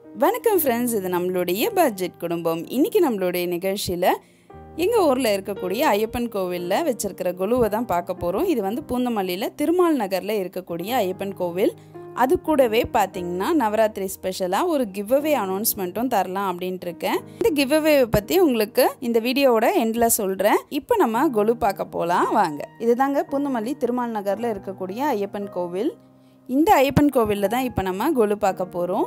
வணக்கம் ஃப்ரெண்ட்ஸ் இது நம்மளுடைய பட்ஜெட் குடும்பம் இன்னைக்கு நம்மளுடைய நிகழ்ச்சியில் எங்கள் ஊரில் இருக்கக்கூடிய ஐயப்பன் கோவிலில் வச்சிருக்கிற குழுவை தான் பார்க்க போகிறோம் இது வந்து பூந்தமல்லியில் திருமால் நகரில் இருக்கக்கூடிய ஐயப்பன் கோவில் அது கூடவே பார்த்தீங்கன்னா நவராத்திரி ஸ்பெஷலாக ஒரு கிவ் அவே அனௌன்ஸ்மெண்ட்டும் தரலாம் அப்படின்ட்டு இருக்கேன் இந்த கிவ் அவேவை பற்றி உங்களுக்கு இந்த வீடியோவோட எண்டில் சொல்கிறேன் இப்போ நம்ம கொலு பார்க்க போகலாம் வாங்க இதுதாங்க பூந்தமல்லி திருமால் நகரில் இருக்கக்கூடிய ஐயப்பன் கோவில் இந்த ஐயப்பன் கோவிலில் தான் இப்போ நம்ம கொலு பார்க்க போகிறோம்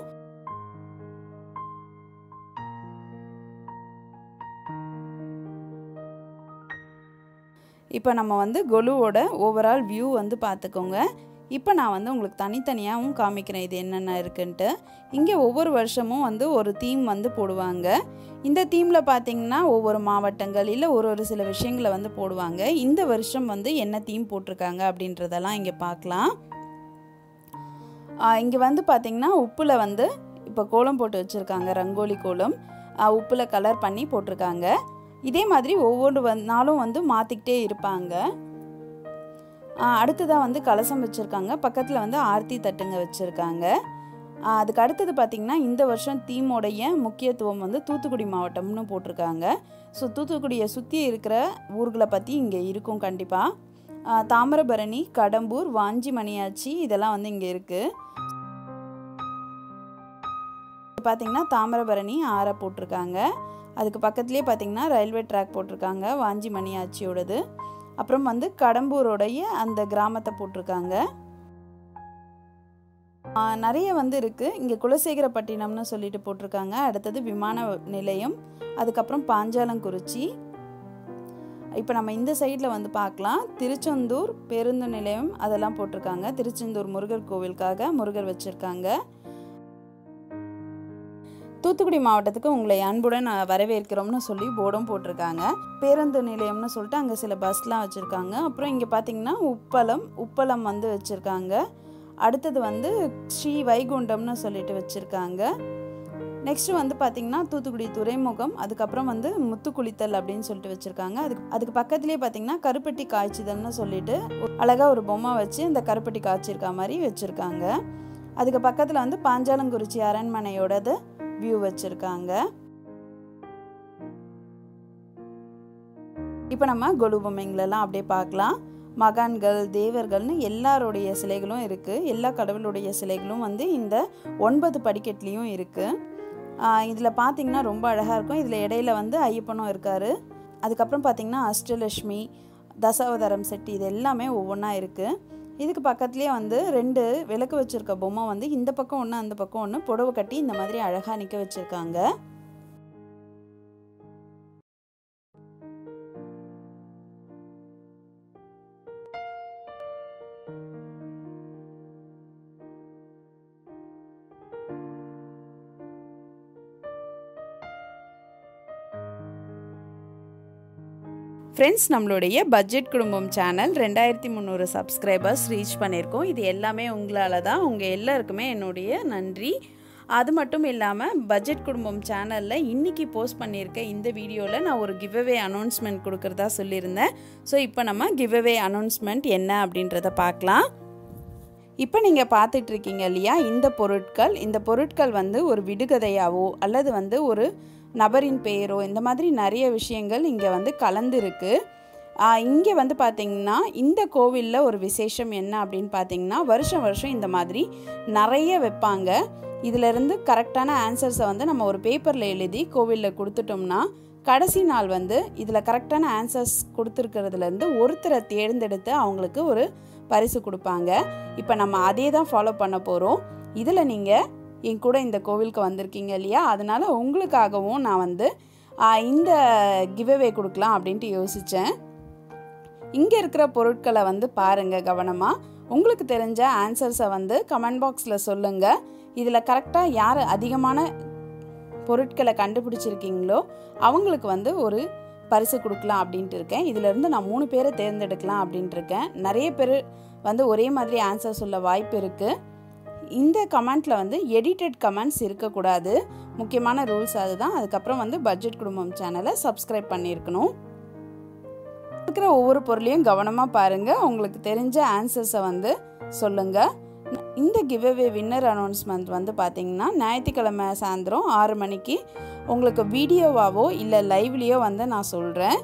இப்போ நம்ம வந்து கொலுவோட ஓவரால் வியூ வந்து பார்த்துக்கோங்க இப்போ நான் வந்து உங்களுக்கு தனித்தனியாகவும் காமிக்கிறேன் இது என்னென்ன இருக்குன்ட்டு இங்கே ஒவ்வொரு வருஷமும் வந்து ஒரு தீம் வந்து போடுவாங்க இந்த தீமில் பார்த்தீங்கன்னா ஒவ்வொரு மாவட்டங்கள் இல்லை ஒரு ஒரு சில விஷயங்களை வந்து போடுவாங்க இந்த வருஷம் வந்து என்ன தீம் போட்டிருக்காங்க அப்படின்றதெல்லாம் இங்கே பார்க்கலாம் இங்கே வந்து பார்த்திங்கன்னா உப்பில் வந்து இப்போ கோலம் போட்டு வச்சுருக்காங்க ரங்கோலி கோலம் உப்பில் கலர் பண்ணி போட்டிருக்காங்க இதே மாதிரி ஒவ்வொரு வந் நாளும் வந்து மாற்றிக்கிட்டே இருப்பாங்க அடுத்ததாக வந்து கலசம் வச்சுருக்காங்க பக்கத்தில் வந்து ஆர்த்தி தட்டுங்க வச்சுருக்காங்க அதுக்கு அடுத்தது பார்த்திங்கன்னா இந்த வருஷம் தீமோடைய முக்கியத்துவம் வந்து தூத்துக்குடி மாவட்டம்னு போட்டிருக்காங்க ஸோ தூத்துக்குடியை சுற்றி இருக்கிற ஊர்களை பற்றி இங்கே இருக்கும் கண்டிப்பாக தாமிரபரணி கடம்பூர் வாஞ்சி மணியாச்சி இதெல்லாம் வந்து இங்கே இருக்குது பார்த்திங்கன்னா தாமிரபரணி ஆற போட்டிருக்காங்க அதுக்கு பக்கத்துலேயே பார்த்திங்கன்னா ரயில்வே ட்ராக் போட்டிருக்காங்க வாஞ்சி மணியாச்சியோடது அப்புறம் வந்து கடம்பூரோடைய அந்த கிராமத்தை போட்டிருக்காங்க நிறைய வந்து இருக்குது இங்கே குலசேகரப்பட்டினம்னு சொல்லிட்டு போட்டிருக்காங்க அடுத்தது விமான நிலையம் அதுக்கப்புறம் பாஞ்சாலங்குறிச்சி இப்போ நம்ம இந்த சைடில் வந்து பார்க்கலாம் திருச்செந்தூர் பேருந்து நிலையம் அதெல்லாம் போட்டிருக்காங்க திருச்செந்தூர் முருகர் கோவிலுக்காக முருகர் வச்சுருக்காங்க தூத்துக்குடி மாவட்டத்துக்கு உங்களை அன்புடன் வரவேற்கிறோம்னு சொல்லி போர்டும் போட்டிருக்காங்க பேருந்து நிலையம்னு சொல்லிட்டு அங்கே சில பஸ்லாம் வச்சுருக்காங்க அப்புறம் இங்கே பார்த்தீங்கன்னா உப்பளம் உப்பளம் வந்து வச்சுருக்காங்க அடுத்தது வந்து ஸ்ரீ வைகுண்டம்னு சொல்லிட்டு வச்சுருக்காங்க நெக்ஸ்ட்டு வந்து பார்த்திங்கன்னா தூத்துக்குடி துறைமுகம் அதுக்கப்புறம் வந்து முத்துக்குளித்தல் அப்படின்னு சொல்லிட்டு வச்சுருக்காங்க அதுக்கு அதுக்கு பக்கத்துலேயே பார்த்திங்கன்னா கருப்பட்டி காய்ச்சிதல்னு சொல்லிட்டு அழகாக ஒரு பொம்மை வச்சு இந்த கருப்பட்டி காய்ச்சிருக்க மாதிரி வச்சுருக்காங்க அதுக்கு பக்கத்தில் வந்து பாஞ்சாலங்குறிச்சி அரண்மனையோடது வியூ வச்சுருக்காங்க இப்போ நம்ம கொலு பொம்மைங்களெல்லாம் அப்படியே பார்க்கலாம் மகான்கள் தேவர்கள்னு எல்லாருடைய சிலைகளும் இருக்குது எல்லா கடவுளுடைய சிலைகளும் வந்து இந்த ஒன்பது படிக்கட்லேயும் இருக்குது இதில் பார்த்தீங்கன்னா ரொம்ப அழகாக இருக்கும் இதில் இடையில வந்து ஐயப்பனும் இருக்கார் அதுக்கப்புறம் பார்த்திங்கன்னா அஷ்டலட்சுமி தசாவதாரம் செட்டு இது எல்லாமே ஒவ்வொன்றா இருக்குது இதுக்கு பக்கத்துலேயே வந்து ரெண்டு விளக்கு வச்சுருக்க பொம்மை வந்து இந்த பக்கம் ஒன்று அந்த பக்கம் ஒன்று புடவை கட்டி இந்த மாதிரி அழகாக நிற்க வச்சுருக்காங்க ஃப்ரெண்ட்ஸ் நம்மளுடைய பட்ஜெட் குடும்பம் சேனல் ரெண்டாயிரத்தி முந்நூறு சப்ஸ்கிரைபர்ஸ் ரீச் பண்ணியிருக்கோம் இது எல்லாமே உங்களால் தான் உங்கள் எல்லாருக்குமே என்னுடைய நன்றி அது மட்டும் இல்லாமல் பட்ஜெட் குடும்பம் சேனலில் இன்றைக்கி போஸ்ட் பண்ணியிருக்க இந்த வீடியோவில் நான் ஒரு கிவ்அவே அனௌன்ஸ்மெண்ட் கொடுக்குறதா சொல்லியிருந்தேன் ஸோ இப்போ நம்ம கிவ்அவே அனௌன்ஸ்மெண்ட் என்ன அப்படின்றத பார்க்கலாம் இப்போ நீங்கள் பார்த்துட்ருக்கீங்க இல்லையா இந்த பொருட்கள் இந்த பொருட்கள் வந்து ஒரு விடுகதையாவோ அல்லது வந்து ஒரு நபரின் பெயரோ இந்த மாதிரி நிறைய விஷயங்கள் இங்கே வந்து கலந்துருக்கு இங்கே வந்து பார்த்திங்கன்னா இந்த கோவிலில் ஒரு விசேஷம் என்ன அப்படின்னு பார்த்தீங்கன்னா வருஷம் வருஷம் இந்த மாதிரி நிறைய வைப்பாங்க இதிலேருந்து கரெக்டான ஆன்சர்ஸை வந்து நம்ம ஒரு பேப்பரில் எழுதி கோவிலில் கொடுத்துட்டோம்னா கடைசி நாள் வந்து இதில் கரெக்டான ஆன்சர்ஸ் கொடுத்துருக்கிறதுலேருந்து ஒருத்தரை தேர்ந்தெடுத்து அவங்களுக்கு ஒரு பரிசு கொடுப்பாங்க இப்போ நம்ம அதே தான் ஃபாலோ பண்ண போகிறோம் இதில் நீங்கள் என் கூட இந்த கோவிலுக்கு வந்திருக்கீங்க இல்லையா அதனால் உங்களுக்காகவும் நான் வந்து இந்த கிவ்அவே கொடுக்கலாம் அப்படின்ட்டு யோசித்தேன் இங்கே இருக்கிற பொருட்களை வந்து பாருங்கள் கவனமாக உங்களுக்கு தெரிஞ்ச ஆன்சர்ஸை வந்து கமெண்ட் பாக்ஸில் சொல்லுங்கள் இதில் கரெக்டாக யார் அதிகமான பொருட்களை கண்டுபிடிச்சிருக்கீங்களோ அவங்களுக்கு வந்து ஒரு பரிசு கொடுக்கலாம் அப்படின்ட்டு இருக்கேன் இதிலேருந்து நான் மூணு பேரை தேர்ந்தெடுக்கலாம் அப்படின்ட்டு இருக்கேன் நிறைய பேர் வந்து ஒரே மாதிரி ஆன்சர் சொல்ல வாய்ப்பு இருக்குது இந்த கமெண்ட்டில் வந்து எடிட்டட் கமெண்ட்ஸ் இருக்கக்கூடாது முக்கியமான ரூல்ஸ் அதுதான் அதுக்கப்புறம் வந்து பட்ஜெட் குடும்பம் சேனலை சப்ஸ்கிரைப் பண்ணியிருக்கணும் இருக்கிற ஒவ்வொரு பொருளையும் கவனமாக பாருங்கள் உங்களுக்கு தெரிஞ்ச ஆன்சர்ஸை வந்து சொல்லுங்கள் இந்த கிவ்அவே வின்னர் அனௌன்ஸ்மெண்ட் வந்து பார்த்திங்கன்னா ஞாயிற்றுக்கிழமை சாயந்தரம் ஆறு மணிக்கு உங்களுக்கு வீடியோவாவோ இல்லை லைவ்லேயோ வந்து நான் சொல்கிறேன்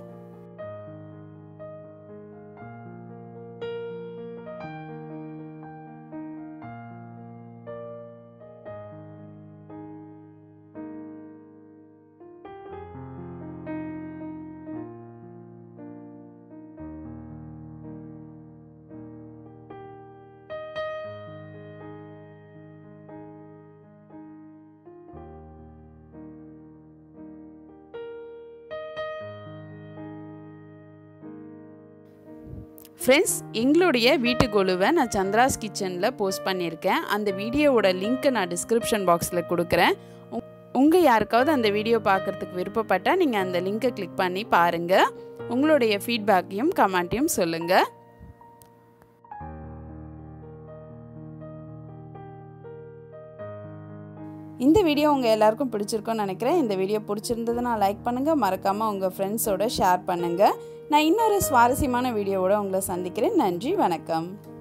ஃப்ரெண்ட்ஸ் எங்களுடைய வீட்டு கொலுவை நான் சந்திராஸ் கிச்சனில் போஸ்ட் பண்ணியிருக்கேன் அந்த வீடியோவோட லிங்க்கை நான் டிஸ்கிரிப்ஷன் பாக்ஸில் கொடுக்குறேன் உங்கள் யாருக்காவது அந்த வீடியோ பார்க்குறதுக்கு விருப்பப்பட்டால் நீங்கள் அந்த லிங்க்கை கிளிக் பண்ணி பாருங்கள் உங்களுடைய ஃபீட்பேக்கையும் கமெண்ட்டையும் சொல்லுங்கள் இந்த வீடியோ உங்கள் எல்லாருக்கும் பிடிச்சிருக்கும்னு நினைக்கிறேன் இந்த வீடியோ பிடிச்சிருந்ததுன்னா லைக் பண்ணுங்கள் மறக்காமல் உங்கள் ஃப்ரெண்ட்ஸோட ஷேர் பண்ணுங்கள் நான் இன்னொரு சுவாரஸ்யமான வீடியோவோட உங்களை சந்திக்கிறேன் நன்றி வணக்கம்